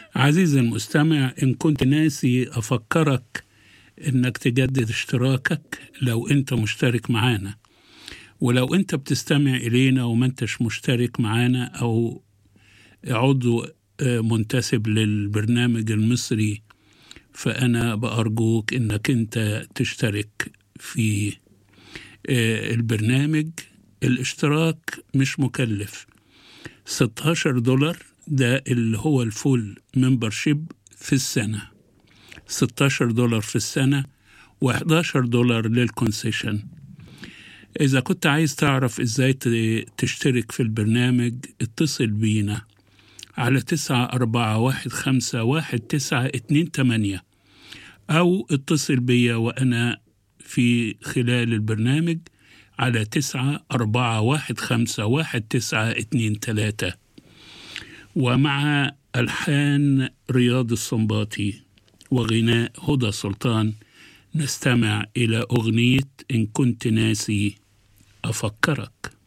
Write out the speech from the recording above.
عزيزي المستمع إن كنت ناسي أفكرك إنك تجدد اشتراكك لو أنت مشترك معانا ولو أنت بتستمع إلينا وما أنتش مشترك معانا أو عضو آه، منتسب للبرنامج المصري فأنا بأرجوك إنك أنت تشترك في آه، البرنامج الاشتراك مش مكلف 16 دولار ده اللي هو الفول ممبرشيب في السنة 16 دولار في السنة و11 دولار للكونسيشن إذا كنت عايز تعرف إزاي ت- تشترك في البرنامج اتصل بينا على تسعة أربعة واحد خمسة واحد تسعة اتنين تمانية أو اتصل بيا وأنا في خلال البرنامج على تسعة أربعة واحد خمسة واحد تسعة اتنين تلاتة ومع ألحان رياض الصنباطي وغناء هدى سلطان نستمع إلى أغنية إن كنت ناسي أفكرك